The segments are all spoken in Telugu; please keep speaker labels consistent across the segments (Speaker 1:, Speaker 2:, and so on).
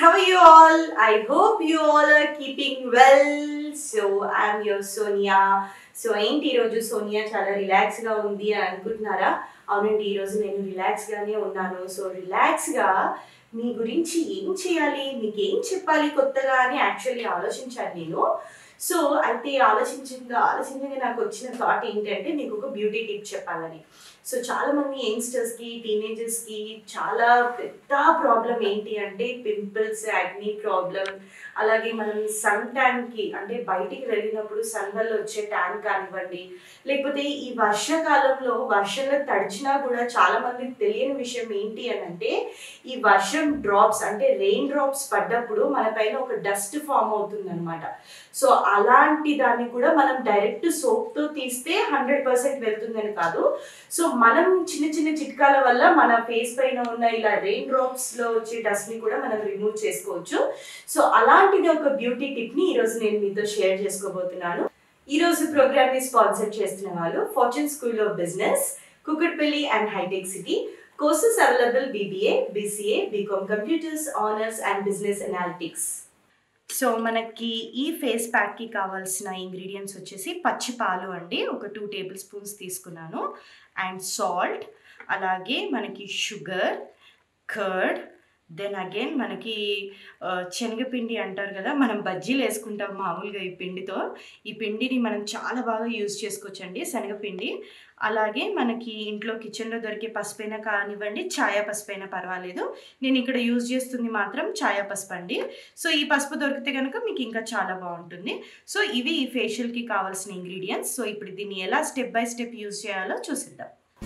Speaker 1: How are you all? I hope you all are keeping well. So I'm your Sonia. So ఏంటి ఈరోజు సోనియా చాలా రిలాక్స్గా ఉంది అని అనుకుంటున్నారా అవునండి ఈరోజు నేను రిలాక్స్గానే ఉన్నాను సో రిలాక్స్గా మీ గురించి ఏం చేయాలి మీకు ఏం చెప్పాలి కొత్తగా అని యాక్చువల్లీ ఆలోచించాను నేను సో అయితే ఆలోచించగా ఆలోచించగా నాకు వచ్చిన థాట్ ఏంటంటే మీకు ఒక బ్యూటీ టిప్ చెప్పాలని సో చాలా మంది యంగ్స్టర్స్కి టీనేజర్స్కి చాలా పెద్ద ప్రాబ్లం ఏంటి అంటే పింపుల్స్ యాగ్నీ ప్రాబ్లం అలాగే మనం సన్ ట్యాన్కి అంటే బయటికి వెళ్ళినప్పుడు సన్ వల్ల వచ్చే ట్యాన్ కానివ్వండి లేకపోతే ఈ వర్షాకాలంలో వర్షంలో తడిచినా కూడా చాలా మందికి తెలియని విషయం ఏంటి అని అంటే ఈ వర్షం డ్రాప్స్ అంటే రెయిన్ డ్రాప్స్ పడ్డప్పుడు మన పైన ఒక డస్ట్ ఫామ్ అవుతుంది అనమాట సో అలాంటి దాన్ని కూడా మనం డైరెక్ట్ సోప్తో తీస్తే హండ్రెడ్ పర్సెంట్ వెళ్తుందని కాదు సో మనం చిన్న చిన్న చిట్కాల వల్ల మన ఫేస్ పైన ఉన్న ఇలా రెయిన్ డ్రాప్స్లో వచ్చే డస్ట్ని కూడా మనం రిమూవ్ చేసుకోవచ్చు సో అలాంటిది ఒక బ్యూటీ టిప్ని ఈరోజు నేను మీతో షేర్ చేసుకోబోతున్నాను ఈ రోజు ప్రోగ్రామ్ ని స్పాన్సర్ చేస్తున్న వాళ్ళు Fortune School of Business Kukatpally and హైటెక్ City courses available BBA BCA BCom computers honours and business analytics so మనకి ఈ ఫేస్ ప్యాక్కి కావాల్సిన ఇంగ్రీడియంట్స్ వచ్చేసి పచ్చి పాలు అండి ఒక టూ టేబుల్ స్పూన్స్ తీసుకున్నాను అండ్ సాల్ట్ అలాగే మనకి షుగర్ కర్డ్ దెన్ అగైన్ మనకి ఆ, శనగపిండి అంటారు కదా మనం బజ్జీలు వేసుకుంటాం మామూలుగా ఈ పిండితో ఈ పిండిని మనం చాలా బాగా యూజ్ చేసుకోవచ్చండి శనగపిండి అలాగే మనకి ఇంట్లో కిచెన్లో దొరికే పసుపైనా కానివ్వండి ఛాయా పసుపైనా పర్వాలేదు నేను ఇక్కడ యూజ్ చేస్తుంది మాత్రం ఛాయా పసుపు అండి సో ఈ పసుపు దొరికితే కనుక మీకు ఇంకా చాలా బాగుంటుంది సో ఇవి ఈ ఫేషియల్కి కావాల్సిన ఇంగ్రీడియంట్స్ సో ఇప్పుడు దీన్ని ఎలా స్టెప్ బై స్టెప్ యూజ్ చేయాలో చూసిద్దాం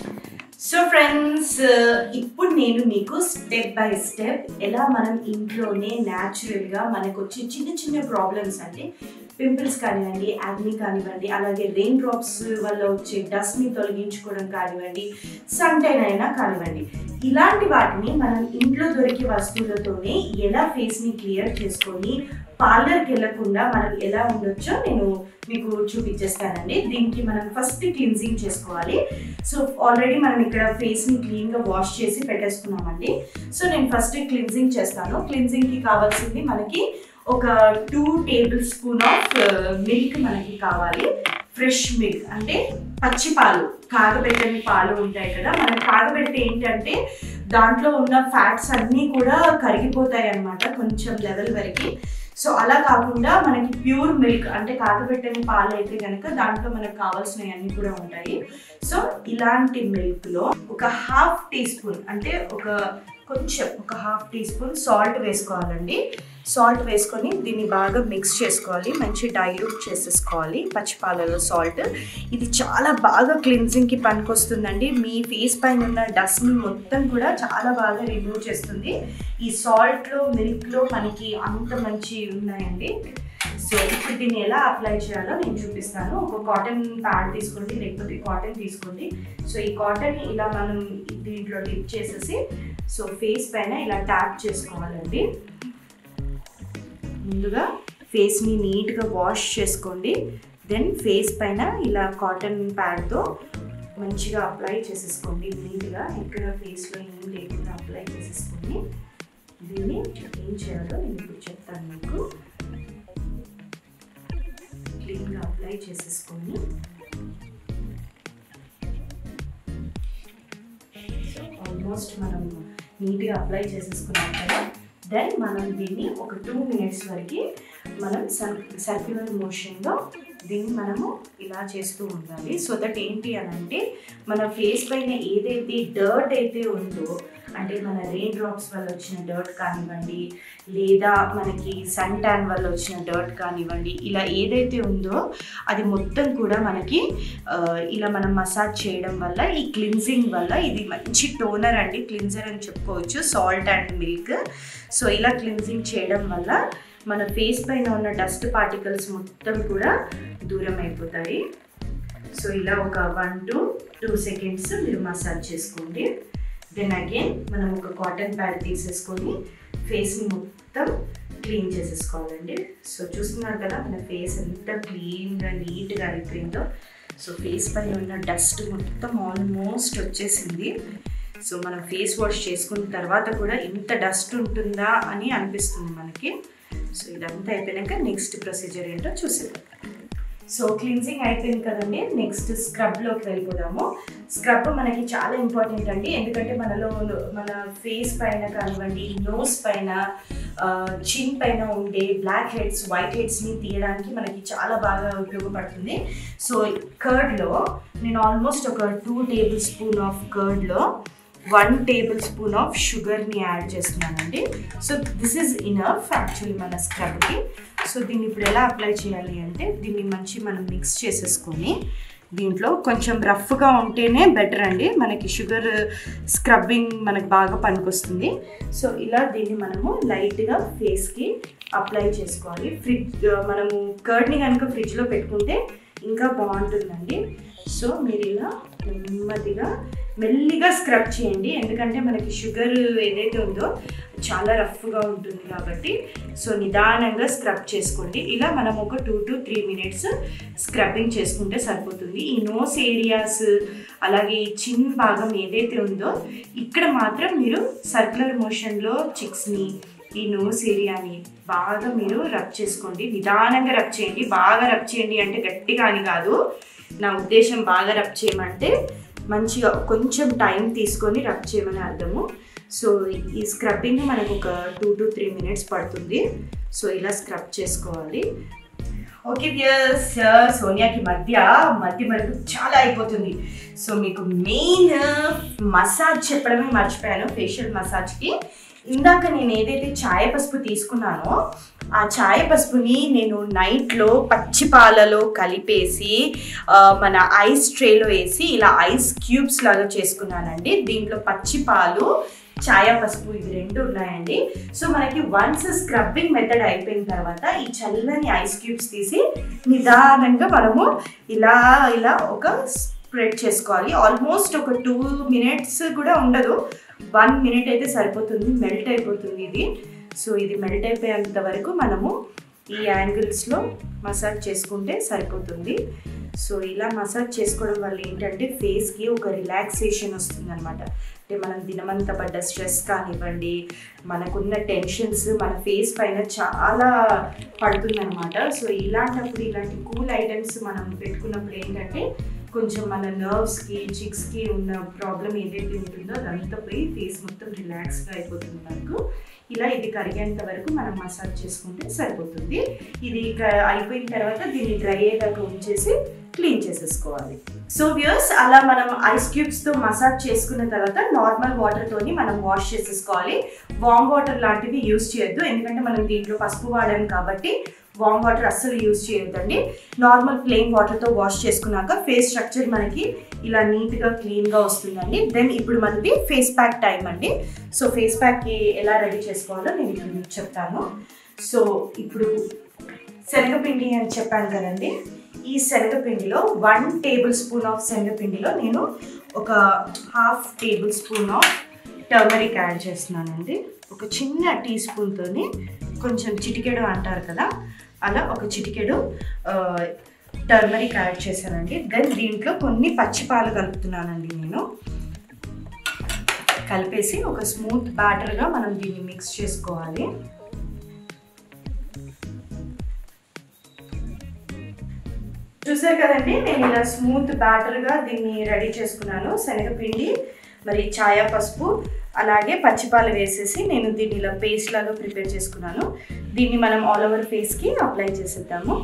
Speaker 1: సో ఫ్రెండ్స్ ఇప్పుడు నేను మీకు స్టెప్ బై స్టెప్ ఎలా మనం ఇంట్లోనే న్యాచురల్గా మనకు వచ్చే చిన్న చిన్న ప్రాబ్లమ్స్ అంటే పింపుల్స్ కానివ్వండి యాగ్ని కానివ్వండి అలాగే రెయిన్ డ్రాప్స్ వల్ల వచ్చే డస్ట్ని తొలగించుకోవడం కానివ్వండి సన్టైన్ అయినా కానివ్వండి ఇలాంటి వాటిని మనం ఇంట్లో దొరికే వస్తువులతోనే ఎలా ఫేస్ని క్లియర్ చేసుకొని పార్లర్కి వెళ్ళకుండా మనం ఎలా ఉండొచ్చో నేను మీకు చూపించేస్తానండి దీనికి మనం ఫస్ట్ క్లిన్జింగ్ చేసుకోవాలి సో ఆల్రెడీ మనం ఇక్కడ ఫేస్ని క్లీన్గా వాష్ చేసి పెట్టేసుకున్నామండి సో నేను ఫస్ట్ క్లిన్జింగ్ చేస్తాను క్లిన్జింగ్కి కావాల్సింది మనకి ఒక two tablespoon of milk మనకి కావాలి ఫ్రెష్ మిల్క్ అంటే పచ్చి పాలు కాగబెట్టని పాలు ఉంటాయి కదా మనం కాగబెడితే ఏంటంటే దాంట్లో ఉన్న ఫ్యాట్స్ అన్నీ కూడా కరిగిపోతాయి అన్నమాట కొంచెం లెవెల్ వరకు సో అలా కాకుండా మనకి ప్యూర్ మిల్క్ అంటే కాగబెట్టని పాలు అయితే కనుక దాంట్లో మనకు కావాల్సినవి అన్నీ కూడా ఉంటాయి సో ఇలాంటి మిల్క్లో ఒక హాఫ్ టీ స్పూన్ అంటే ఒక కొంచెం ఒక హాఫ్ టీ స్పూన్ సాల్ట్ వేసుకోవాలండి సాల్ట్ వేసుకొని దీన్ని బాగా మిక్స్ చేసుకోవాలి మంచి డైల్యూట్ చేసేసుకోవాలి పచ్చిపాలలో సాల్ట్ ఇది చాలా బాగా క్లిన్జింగ్కి పనికొస్తుందండి మీ ఫేస్ పైన ఉన్న డస్ట్ని మొత్తం కూడా చాలా బాగా రిమూవ్ చేస్తుంది ఈ సాల్ట్లో మిల్క్లో మనకి అంత మంచి ఉన్నాయండి సో ఇప్పుడు దీన్ని ఎలా అప్లై చేయాలో నేను చూపిస్తాను ఒక కాటన్ ప్యాడ్ తీసుకోండి లేకపోతే కాటన్ తీసుకోండి సో ఈ కాటన్ ఇలా మనం దీంట్లో డిప్ చేసేసి సో ఫేస్ పైన ఇలా ట్యాప్ చేసుకోవాలండి ముందుగా ఫేస్ని నీట్గా వాష్ చేసుకోండి దెన్ ఫేస్ పైన ఇలా కాటన్ ప్యాడ్తో మంచిగా అప్లై చేసేసుకోండి నీట్గా ఇక్కడ ఫేస్లో ఏం లేకుండా అప్లై చేసేసుకోండి దీన్ని ఏం చేయాలో నేను ఇప్పుడు చెప్తాను మీకు క్లీన్గా అప్లై చేసేసుకొని సో ఆల్మోస్ట్ మనం నీట్గా అప్లై చేసేసుకున్నాం కదా దెన్ మనం దీన్ని ఒక టూ మినిట్స్ వరకు మనం సర్ సర్క్యులర్ మోషన్లో దీన్ని మనము ఇలా చేస్తూ ఉండాలి సో దట్ ఏంటి అని అంటే మన ఫేస్ పైన ఏదైతే డర్ట్ అయితే ఉందో అంటే మన రెయిన్ డ్రాప్స్ వల్ల వచ్చిన డర్ట్ కానివ్వండి లేదా మనకి సన్ ట్యాన్ వల్ల వచ్చిన డర్ట్ కానివ్వండి ఇలా ఏదైతే ఉందో అది మొత్తం కూడా మనకి ఆ, ఇలా మనం మసాజ్ చేయడం వల్ల ఈ క్లిన్జింగ్ వల్ల ఇది మంచి టోనర్ అండి క్లిన్జర్ అని చెప్పుకోవచ్చు సాల్ట్ అండ్ మిల్క్ సో ఇలా క్లిన్జింగ్ చేయడం వల్ల మన ఫేస్ పైన ఉన్న డస్ట్ పార్టికల్స్ మొత్తం కూడా దూరం అయిపోతాయి సో ఇలా ఒక వన్ టు టూ సెకండ్స్ మీరు మసాజ్ చేసుకోండి దెన్ అగైన్ మనం ఒక కాటన్ ప్యాడ్ తీసేసుకొని ఫేస్ని మొత్తం క్లీన్ చేసేసుకోవాలండి సో చూస్తున్నారు కదా మన ఫేస్ ఎంత క్లీన్గా నీట్గా అయిపోయిందో సో ఫేస్ పైన ఉన్న డస్ట్ మొత్తం ఆల్మోస్ట్ వచ్చేసింది సో మనం ఫేస్ వాష్ చేసుకున్న తర్వాత కూడా ఇంత డస్ట్ ఉంటుందా అని అనిపిస్తుంది మనకి సో ఇదంతా అయిపోయాక నెక్స్ట్ ప్రొసీజర్ ఏంటో చూసేద్దాం సో క్లిన్జింగ్ అయిపోయింది కదండి నెక్స్ట్ స్క్రబ్లోకి వెళ్ళిపోదాము స్క్రబ్ మనకి చాలా ఇంపార్టెంట్ అండి ఎందుకంటే మనలో మన ఫేస్ పైన కానివ్వండి నోస్ పైన చిన్ పైన ఉండే బ్లాక్ హెడ్స్ వైట్ హెడ్స్ని తీయడానికి మనకి చాలా బాగా ఉపయోగపడుతుంది సో కర్డ్లో నేను ఆల్మోస్ట్ ఒక టూ టేబుల్ స్పూన్ ఆఫ్ కర్డ్లో వన్ టేబుల్ స్పూన్ ఆఫ్ షుగర్ని యాడ్ చేస్తున్నానండి so this is enough actually మన స్క్రబ్కి సో దీన్ని ఇప్పుడు ఎలా అప్లై చేయాలి అంటే దీన్ని మంచి మనం మిక్స్ చేసేసుకొని దీంట్లో కొంచెం రఫ్గా ఉంటేనే బెటర్ అండి మనకి షుగర్ స్క్రబ్బింగ్ మనకు బాగా పనికొస్తుంది సో ఇలా దీన్ని మనము లైట్గా ఫేస్కి అప్లై చేసుకోవాలి ఫ్రిడ్జ్ మనము కర్డ్ని కనుక ఫ్రిడ్జ్లో పెట్టుకుంటే ఇంకా బాగుంటుందండి సో మీరు ఇలా నెమ్మదిగా మెల్లిగా స్క్రబ్ చేయండి ఎందుకంటే మనకి షుగర్ ఏదైతే ఉందో చాలా రఫ్గా ఉంటుంది కాబట్టి సో నిదానంగా స్క్రబ్ చేసుకోండి ఇలా మనం ఒక two to three minutes scrubbing చేసుకుంటే సరిపోతుంది ఈ నోస్ ఏరియాస్ అలాగే ఈ చిన్ భాగం ఏదైతే ఉందో ఇక్కడ మాత్రం మీరు సర్క్యులర్ మోషన్లో చిక్స్ని ఈ నోస్ ఏరియాని బాగా మీరు రబ్ చేసుకోండి నిదానంగా రబ్ చేయండి బాగా రబ్ చేయండి అంటే గట్టిగా అని కాదు నా ఉద్దేశం బాగా రబ్ చేయమంటే మంచిగా కొంచెం టైం తీసుకొని రబ్ చేయమని అర్థము సో ఈ స్క్రబ్బింగ్ మనకు ఒక టూ టు త్రీ మినిట్స్ పడుతుంది సో ఇలా స్క్రబ్ చేసుకోవాలి ఓకే డియర్స్ సోనియాకి మధ్య మధ్య మరకు చాలా అయిపోతుంది సో మీకు మెయిన్ మసాజ్ చెప్పడమే మర్చిపోయాను ఫేషియల్ మసాజ్కి ఇందాక నేను ఏదైతే ఛాయ పసుపు తీసుకున్నానో ఆ ఛాయ పసుపుని నేను నైట్లో పచ్చి పాలలో కలిపేసి మన ఐస్ ట్రేలో వేసి ఇలా ఐస్ క్యూబ్స్ లాగా చేసుకున్నానండి దీంట్లో పచ్చి పాలు ఛాయ పసుపు ఇవి రెండు ఉన్నాయండి సో మనకి వన్స్ స్క్రబ్బింగ్ మెథడ్ అయిపోయిన తర్వాత ఈ చల్లని ఐస్ క్యూబ్స్ తీసి నిదానంగా మనము ఇలా ఇలా ఒక స్ప్రెడ్ చేసుకోవాలి ఆల్మోస్ట్ ఒక టూ మినిట్స్ కూడా ఉండదు వన్ మినిట్ అయితే సరిపోతుంది మెల్ట్ అయిపోతుంది ఇది సో ఇది మెల్ట్ అయిపోయేంత వరకు మనము ఈ యాంగిల్స్లో మసాజ్ చేసుకుంటే సరిపోతుంది సో ఇలా మసాజ్ చేసుకోవడం వల్ల ఏంటంటే ఫేస్కి ఒక రిలాక్సేషన్ వస్తుంది అనమాట అంటే మనం దినమంతా పడ్డ స్ట్రెస్ కానివ్వండి మనకున్న టెన్షన్స్ మన ఫేస్ పైన చాలా పడుతుందన్నమాట సో ఇలాంటప్పుడు ఇలాంటి కూల్ ఐటమ్స్ మనం పెట్టుకున్నప్పుడు ఏంటంటే కొంచెం మన నర్వ్స్కి చిక్స్కి ఉన్న ప్రాబ్లం ఏదైతే ఉంటుందో అదంతా పోయి ఫేస్ మొత్తం రిలాక్స్గా అయిపోతుంది మనకు ఇలా ఇది కరిగేంత వరకు మనం మసాజ్ చేసుకుంటే సరిపోతుంది ఇది అయిపోయిన తర్వాత దీన్ని డ్రై అయ్యేదాకా ఉంచేసి క్లీన్ చేసేసుకోవాలి సో వ్యూస్ అలా మనం ఐస్ క్యూబ్స్తో మసాజ్ చేసుకున్న తర్వాత నార్మల్ వాటర్తోని మనం వాష్ చేసేసుకోవాలి వామ్ వాటర్ లాంటివి యూస్ చేయొద్దు ఎందుకంటే మనం దీంట్లో పసుపు వాడాం కాబట్టి వామ్ వాటర్ అస్సలు యూజ్ చేయొద్దండి నార్మల్ ప్లెయిన్ వాటర్తో వాష్ చేసుకున్నాక ఫేస్ స్ట్రక్చర్ మనకి ఇలా నీట్గా క్లీన్గా వస్తుందండి దెన్ ఇప్పుడు మనది ఫేస్ ప్యాక్ టైం అండి సో ఫేస్ ప్యాక్కి ఎలా రెడీ చేసుకోవాలో నేను ఇప్పుడు మీకు చెప్తాను సో ఇప్పుడు శనగపిండి అని చెప్పాను కదండి ఈ శనగపిండిలో వన్ టేబుల్ స్పూన్ ఆఫ్ శనగపిండిలో నేను ఒక half tablespoon of turmeric add చేస్తున్నానండి ఒక చిన్న టీ స్పూన్తోని కొంచెం చిటికెడు అంటారు కదా అలా ఒక చిటికెడు టర్మరిక్ యాడ్ చేశానండి దెన్ దీంట్లో కొన్ని పచ్చిపాలు కలుపుతున్నానండి నేను కలిపేసి ఒక స్మూత్ బ్యాటర్గా మనం దీన్ని మిక్స్ చేసుకోవాలి చూసారు కదండి నేను ఇలా స్మూత్ బ్యాటర్గా దీన్ని రెడీ చేసుకున్నాను శనగపిండి మరి ఛాయా పసుపు అలాగే పచ్చిపాలు వేసేసి నేను దీన్ని ఇలా పేస్ట్ లాగా ప్రిపేర్ చేసుకున్నాను దీన్ని మనం ఆల్ ఓవర్ ఫేస్కి అప్లై చేసేద్దాము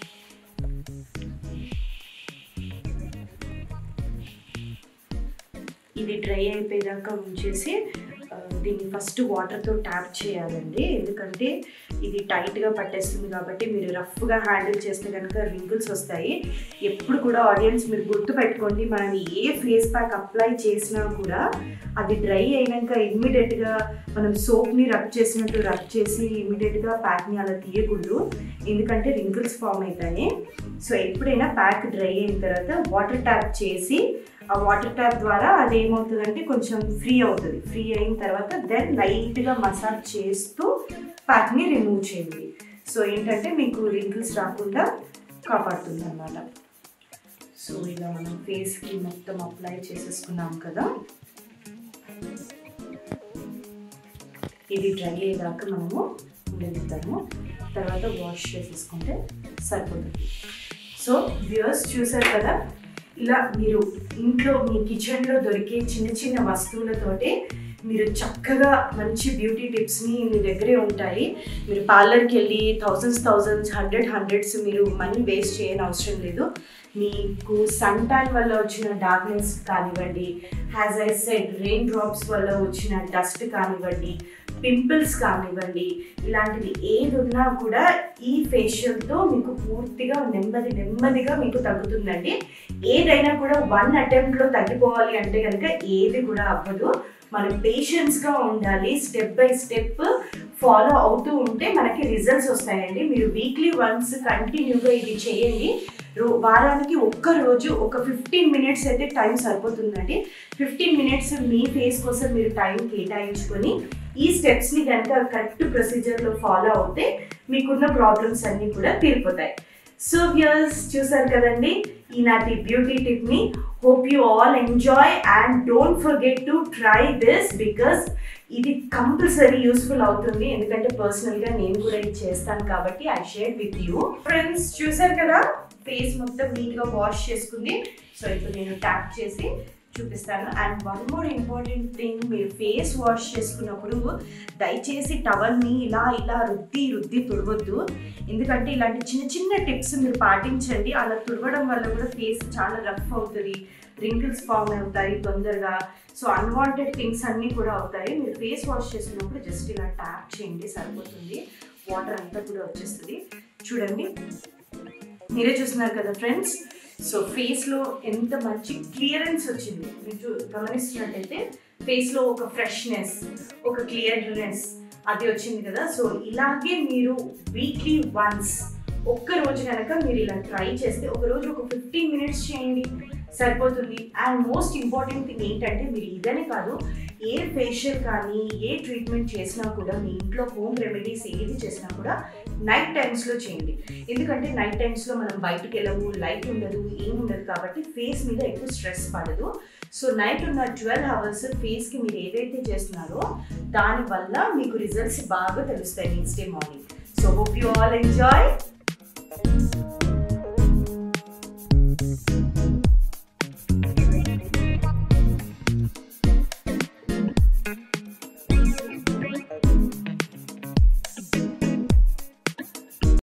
Speaker 1: ఇది డ్రై అయిపోయేదాకా ఉంచేసి దీన్ని ఫస్ట్ వాటర్తో ట్యాప్ చేయాలండి ఎందుకంటే ఇది టైట్గా పట్టేస్తుంది కాబట్టి మీరు రఫ్గా హ్యాండిల్ చేస్తే కనుక రింకిల్స్ వస్తాయి ఎప్పుడు కూడా ఆడియన్స్ మీరు గుర్తు పెట్టుకోండి మనం ఏ ఫేస్ ప్యాక్ అప్లై చేసినా కూడా అది డ్రై అయినాక ఇమ్మీడియట్గా మనం సోప్ని రబ్ చేసినట్టు రబ్ చేసి ఇమ్మీడియట్గా ప్యాక్ని అలా తీయకూడదు ఎందుకంటే రింకిల్స్ ఫామ్ అవుతాయి సో ఎప్పుడైనా ప్యాక్ డ్రై అయిన తర్వాత వాటర్ ట్యాప్ చేసి ఆ వాటర్ ట్యాప్ ద్వారా అది ఏమవుతుందంటే కొంచెం ఫ్రీ అవుతుంది ఫ్రీ అయిన తర్వాత దెన్ లైట్గా మసాజ్ చేస్తూ ప్యాక్ని రిమూవ్ చేయండి సో ఏంటంటే మీకు రింకిల్స్ రాకుండా కాపాడుతుంది అన్నమాట సో ఇలా మనం ఫేస్కి మొత్తం అప్లై చేసేసుకున్నాం కదా ఇది డ్రై అయ్యేదాకా మనము ఉండనిద్దాము తర్వాత వాష్ చేసేసుకుంటే సరిపోతుంది సో వ్యూవర్స్ చూసారు కదా ఇలా మీరు ఇంట్లో మీ కిచెన్లో దొరికే చిన్న చిన్న వస్తువులతోటి మీరు చక్కగా మంచి బ్యూటీ టిప్స్ని మీ దగ్గరే ఉంటాయి మీరు పార్లర్కి వెళ్ళి థౌజండ్స్ థౌజండ్స్ హండ్రెడ్ హండ్రెడ్స్ మీరు మనీ వేస్ట్ చేయని అవసరం లేదు మీకు సన్ ట్యాన్ వల్ల వచ్చిన డార్క్నెస్ కానివ్వండి as I said rain drops వల్ల వచ్చిన డస్ట్ కానివ్వండి పింపుల్స్ కానివ్వండి ఇలాంటివి ఏది ఉన్నా కూడా ఈ ఫేషియల్తో మీకు పూర్తిగా నెమ్మది నెమ్మదిగా మీకు తగ్గుతుందండి ఏదైనా కూడా వన్ అటెంప్ట్లో తగ్గిపోవాలి అంటే కనుక ఏది కూడా అవ్వదు మనం పేషెన్స్గా ఉండాలి స్టెప్ బై స్టెప్ ఫాలో అవుతూ ఉంటే మనకి రిజల్ట్స్ వస్తాయండి మీరు వీక్లీ వన్స్ కంటిన్యూగా ఇది చేయండి రో వారానికి ఒక్క రోజు ఒక ఫిఫ్టీన్ మినిట్స్ అయితే టైం సరిపోతుందండి ఫిఫ్టీన్ మినిట్స్ మీ ఫేస్ కోసం మీరు టైం కేటాయించుకొని ఈ స్టెప్స్ని కనుక కరెక్ట్ ప్రొసీజర్లో ఫాలో అవుతే మీకున్న ప్రాబ్లమ్స్ అన్నీ కూడా తీరిపోతాయి సో వ్యూయర్స్ చూసారు కదండి ఈనాటి బ్యూటీ టిప్ని hope you all enjoy and don't forget to try this because ఇది కంపల్సరీ యూస్ఫుల్ అవుతుంది ఎందుకంటే పర్సనల్గా నేను కూడా ఇది చేస్తాను కాబట్టి I share with you friends చూసారు కదా ఫేస్ మొత్తం నీట్గా వాష్ చేసుకుంది సో ఇప్పుడు నేను ట్యాప్ చేసి చూపిస్తాను and one more important thing మీరు ఫేస్ వాష్ చేసుకున్నప్పుడు దయచేసి టవల్ని ఇలా ఇలా రుద్ది రుద్ది తుడవద్దు ఎందుకంటే ఇలాంటి చిన్న చిన్న టిప్స్ మీరు పాటించండి అలా తుడవడం వల్ల కూడా ఫేస్ చాలా రఫ్ అవుతుంది రింకిల్స్ ఫామ్ అవుతాయి తొందరగా సో అన్వాంటెడ్ థింగ్స్ అన్నీ కూడా అవుతాయి మీరు ఫేస్ వాష్ చేసినప్పుడు జస్ట్ ఇలా ట్యాప్ చేయండి సరిపోతుంది వాటర్ అంతా కూడా వచ్చేస్తుంది చూడండి మీరే చూస్తున్నారు కదా ఫ్రెండ్స్ సో ఫేస్లో ఎంత మంచి క్లియరెన్స్ వచ్చింది మీరు చూ గమనిస్తున్నట్టయితే ఫేస్లో ఒక ఫ్రెష్నెస్ ఒక క్లియర్నెస్ అది వచ్చింది కదా సో ఇలాగే మీరు వీక్లీ వన్స్ ఒక్క రోజు కనుక మీరు ఇలా ట్రై చేస్తే ఒక రోజు ఒక ఫిఫ్టీన్ మినిట్స్ చేయండి సరిపోతుంది అండ్ మోస్ట్ ఇంపార్టెంట్ థింగ్ ఏంటంటే మీరు ఇదనే కాదు ఏ ఫేషియల్ కానీ ఏ ట్రీట్మెంట్ చేసినా కూడా మీ ఇంట్లో హోమ్ రెమెడీస్ ఏది చేసినా కూడా నైట్ టైమ్స్లో చేయండి ఎందుకంటే నైట్ టైమ్స్లో మనం బయటకు వెళ్ళము లైట్ ఉండదు ఏం ఉండదు కాబట్టి ఫేస్ మీద ఎక్కువ స్ట్రెస్ పడదు సో నైట్ ఉన్న ట్వెల్వ్ అవర్స్ ఫేస్కి మీరు ఏదైతే చేస్తున్నారో దానివల్ల మీకు రిజల్ట్స్ బాగా తెలుస్తాయి next day morning so hope you all enjoy